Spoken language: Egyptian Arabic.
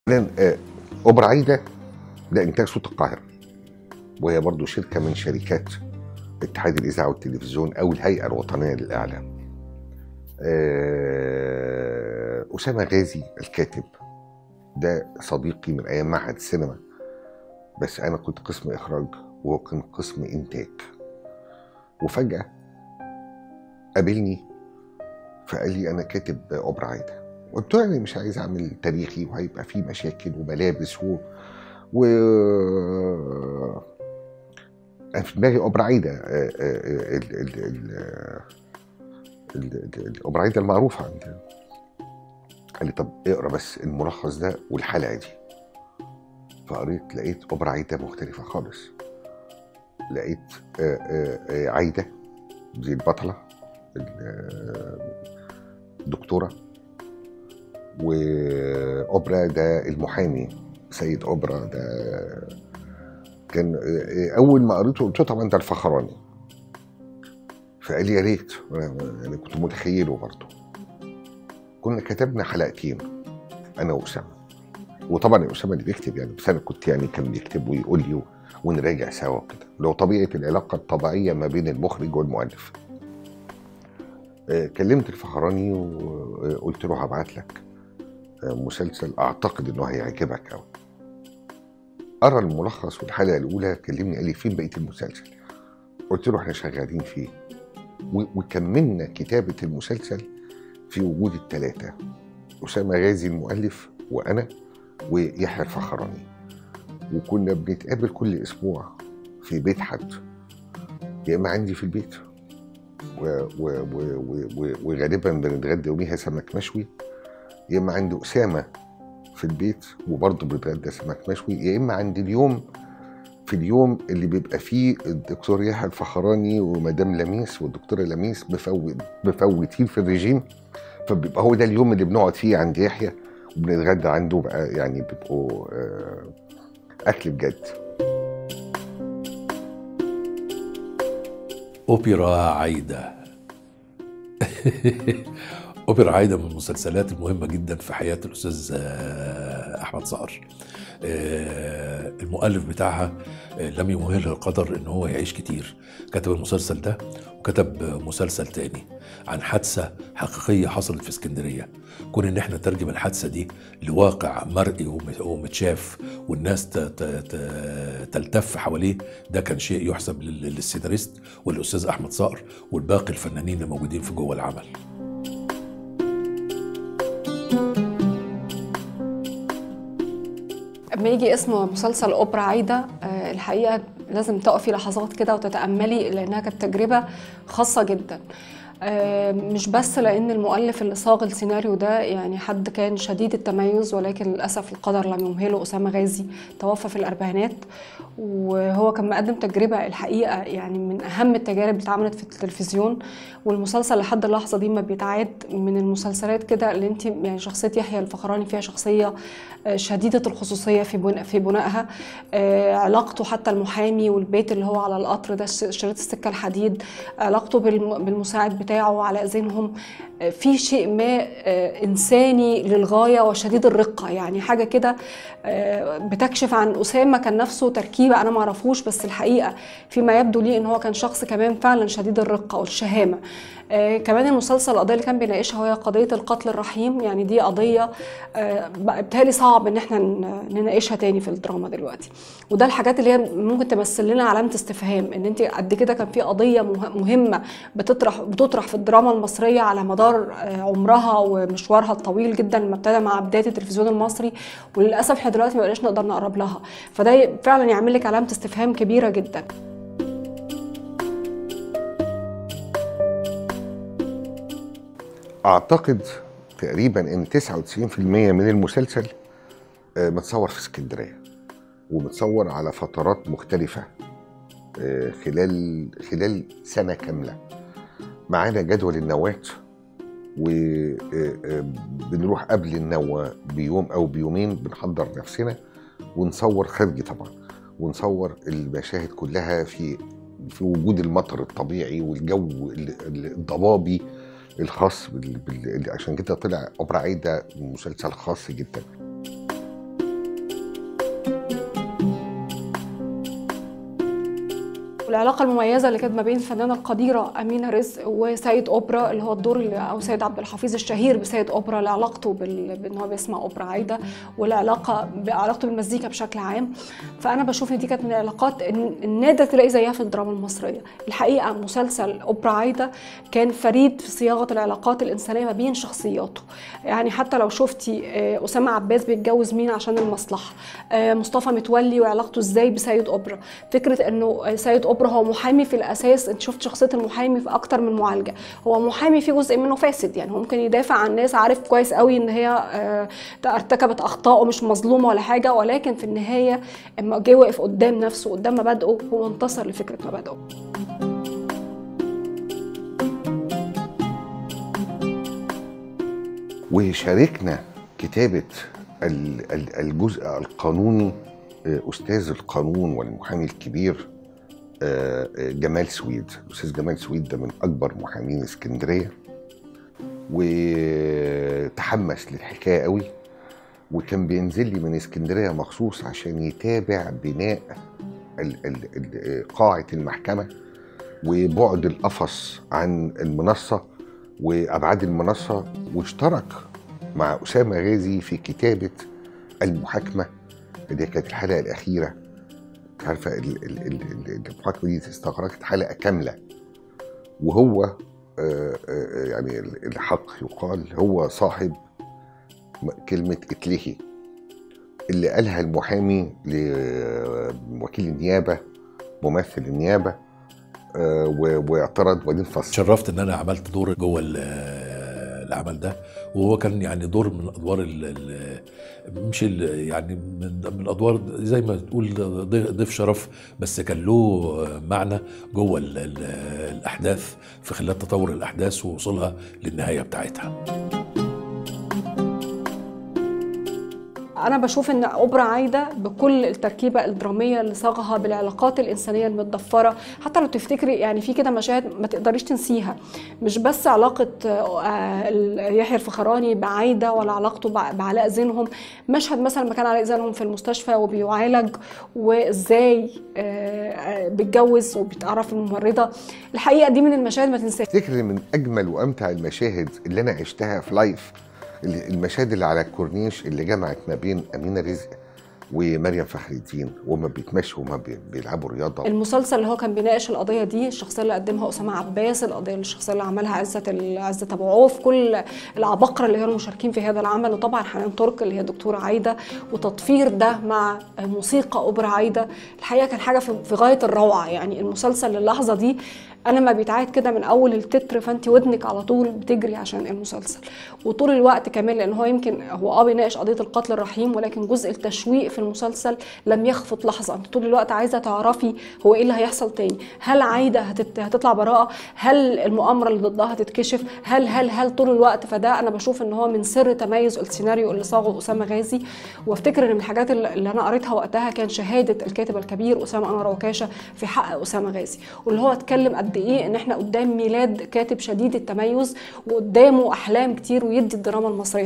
لأن آه، اوبرا عايده ده انتاج صوت القاهره وهي برضو شركه من شركات اتحاد الاذاعه والتلفزيون او الهيئه الوطنيه للاعلام آه، اسامه غازي الكاتب ده صديقي من ايام معهد السينما بس انا كنت قسم اخراج وهو كان قسم انتاج وفجاه قابلني فقال لي انا كاتب اوبرا عايده قلت له يعني مش عايز اعمل تاريخي وهيبقى فيه مشاكل وملابس و, و... أنا في دماغي اوبرا عايده آه، آه، ال- ال- ال- ال- ال- الاوبرا عايده المعروفه عندنا قال لي طب اقرا بس الملخص ده والحلقه دي فقريت لقيت اوبرا عايده مختلفه خالص لقيت آه، آه، آه، عايده دي البطله ال- الدكتوره واوبرا ده المحامي سيد اوبرا ده كان اول ما قريته قلت له طبعا ده الفخراني فقال لي يا ريت انا أنا كنت متخيله برضه كنا كتبنا حلقتين انا واسامه وطبعا اسامه اللي بيكتب يعني بس انا كنت يعني كان بيكتب ويقول لي ونراجع سوا كده لو طبيعه العلاقه الطبيعيه ما بين المخرج والمؤلف آه، كلمت الفخراني وقلت له هبعت لك آه، مسلسل اعتقد انه هيعجبك قوي قرا الملخص والحلقه الاولى كلمني قال لي فين بقيه المسلسل قلت له احنا شغالين فيه و- وكملنا كتابه المسلسل في وجود الثلاثه اسامه غازي المؤلف وانا ويحيى الفخراني وكنا بنتقابل كل اسبوع في بيت حد يا اما عندي في البيت و و و و و وغالبا بنتغدى يوميها سمك مشوي يا اما عند اسامه في البيت وبرضه بنتغدى سمك مشوي يا اما عند اليوم في اليوم اللي بيبقى فيه الدكتور يحيى الفخراني ومدام لميس والدكتوره لميس مفوت مفوتين في الرجيم فبيبقى هو ده اليوم اللي بنقعد فيه عند يحيى وبنتغدى عنده بقى يعني بيبقوا آه، اكل بجد أوبرا عايدة أوبرا عايدة من المسلسلات المهمة جدا في حياة الأستاذ آه، أحمد صقر آه، المؤلف بتاعها آه، لم يمهله القدر ان هو يعيش كتير كتب المسلسل ده وكتب مسلسل تاني عن حادثة حقيقية حصلت في اسكندرية كون ان احنا نترجم الحادثة دي لواقع مرئي وم- ومتشاف والناس ت- ت- ت- تلتف حواليه ده كان شيء يحسب لل- للسيناريست والاستاذ احمد صقر والباقي الفنانين اللي موجودين في جوه العمل اما يجي اسم مسلسل اوبرا عايده آه، الحقيقه لازم تقفي لحظات كده وتتاملي لانها كانت تجربه خاصه جدا آه، مش بس لان المؤلف اللي صاغ السيناريو ده يعني حد كان شديد التميز ولكن للاسف القدر لم يمهله اسامه غازي توفى في الاربعينات وهو كان مقدم تجربه الحقيقه يعني من اهم التجارب اللي اتعملت في التلفزيون والمسلسل لحد اللحظه دي ما بيتعاد من المسلسلات كده اللي انت يعني شخصيه يحيى الفخراني فيها شخصيه آه، شديده الخصوصيه في بناء في بنائها آه، علاقته حتى المحامي والبيت اللي هو على القطر ده ش- شريط السكه الحديد علاقته بالم- بالمساعد بتاعه على اذنهم آه، في شيء ما آه، انساني للغايه وشديد الرقه يعني حاجه كده آه، بتكشف عن اسامه كان نفسه تركيبه انا ما اعرفوش بس الحقيقه فيما يبدو لي ان هو كان شخص كمان فعلا شديد الرقه والشهامه آه، كمان المسلسل القضيه اللي كان بيناقشها هي قضيه القتل الرحيم يعني دي قضيه آه، بقى بتهيألي صعب ان احنا ن- نناقشها تاني في الدراما دلوقتي وده الحاجات اللي هي ممكن تمثل لنا علامه استفهام ان انت قد كده كان في قضيه مه- مهمه بتطرح بتطرح في الدراما المصريه على مدار آه، عمرها ومشوارها الطويل جدا لما ابتدى مع بدايه التلفزيون المصري وللاسف احنا دلوقتي ما بقناش نقدر نقرب لها فده فعلا يعمل لك علامه استفهام كبيره جدا اعتقد تقريبا ان 99% من المسلسل آه، متصور في اسكندريه ومتصور على فترات مختلفه آه، خلال خلال سنه كامله معانا جدول النواه وبنروح قبل النوة بيوم او بيومين بنحضر نفسنا ونصور خارجي طبعا ونصور المشاهد كلها في في وجود المطر الطبيعي والجو ال- ال- الضبابي الخاص بال... بال... عشان كده طلع اوبرا عايده مسلسل خاص جدا العلاقه المميزه اللي كانت ما بين الفنانه القديره امينه رزق وسيد اوبرا اللي هو الدور اللي او سيد عبد الحفيظ الشهير بسيد اوبرا لعلاقته بال... بان هو بيسمع اوبرا عايده والعلاقه بعلاقته بالمزيكا بشكل عام فانا بشوف ان دي كانت من العلاقات النادر تلاقي زيها في الدراما المصريه الحقيقه مسلسل اوبرا عايده كان فريد في صياغه العلاقات الانسانيه ما بين شخصياته يعني حتى لو شفتي اسامه عباس بيتجوز مين عشان المصلحه مصطفى متولي وعلاقته ازاي بسيد اوبرا فكره انه سيد اوبرا هو محامي في الاساس انت شفت شخصيه المحامي في اكتر من معالجه هو محامي في جزء منه فاسد يعني هو ممكن يدافع عن ناس عارف كويس قوي ان هي ارتكبت اخطاء ومش مظلومه ولا حاجه ولكن في النهايه اما جه وقف قدام نفسه قدام مبادئه هو انتصر لفكره مبادئه وشاركنا كتابة الجزء القانوني أستاذ القانون والمحامي الكبير جمال سويد الأستاذ جمال سويد ده من أكبر محامين اسكندرية وتحمس للحكاية قوي وكان بينزل لي من اسكندرية مخصوص عشان يتابع بناء قاعة المحكمة وبعد القفص عن المنصة وأبعاد المنصة واشترك مع أسامة غازي في كتابة المحاكمة دي كانت الحلقة الأخيرة عارفة المحاكمة دي استغرقت حلقة كاملة وهو يعني الحق يقال هو صاحب كلمة اتلهي اللي قالها المحامي لوكيل النيابة ممثل النيابة واعترض وبعدين فصل شرفت ان انا عملت دور جوه العمل ده وهو كان يعني دور من الادوار ال ال مش ال يعني من, من الادوار زي ما تقول ضيف شرف بس كان له معنى جوه ال ال الاحداث في خلال تطور الاحداث ووصولها للنهايه بتاعتها انا بشوف ان اوبرا عايده بكل التركيبه الدراميه اللي صاغها بالعلاقات الانسانيه المتضفره حتى لو تفتكري يعني في كده مشاهد ما تقدريش تنسيها مش بس علاقه يحيى الفخراني بعايده ولا علاقته بعلاء زينهم مشهد مثلا ما كان علاء زينهم في المستشفى وبيعالج وازاي بيتجوز وبيتعرف الممرضه الحقيقه دي من المشاهد ما تنساش افتكر من اجمل وامتع المشاهد اللي انا عشتها في لايف المشاهد اللي على الكورنيش اللي جمعت ما بين امينه رزق ومريم فخر الدين وما بيتمشوا وما بيلعبوا رياضه المسلسل اللي هو كان بيناقش القضيه دي الشخصيه اللي قدمها اسامه عباس القضيه الشخصيه اللي عملها عزت عزت ابو عوف كل العباقره اللي كانوا مشاركين في هذا العمل وطبعا حنان ترك اللي هي دكتوره عايده وتطفير ده مع موسيقى اوبرا عايده الحقيقه كان حاجه في غايه الروعه يعني المسلسل للحظه دي انا ما بيتعاد كده من اول التتر فانت ودنك على طول بتجري عشان المسلسل وطول الوقت كمان لان هو يمكن هو اه بيناقش قضيه القتل الرحيم ولكن جزء التشويق في المسلسل لم يخفت لحظه انت طول الوقت عايزه تعرفي هو ايه اللي هيحصل تاني هل عايده هتت... هتطلع براءه هل المؤامره اللي ضدها هتتكشف هل هل هل طول الوقت فده انا بشوف ان هو من سر تميز السيناريو اللي صاغه اسامه غازي وافتكر ان من الحاجات اللي انا قريتها وقتها كان شهاده الكاتب الكبير اسامه انور وكاشه في حق اسامه غازي واللي هو اتكلم قد ايه ان احنا قدام ميلاد كاتب شديد التميز وقدامه احلام كتير ويدي الدراما المصريه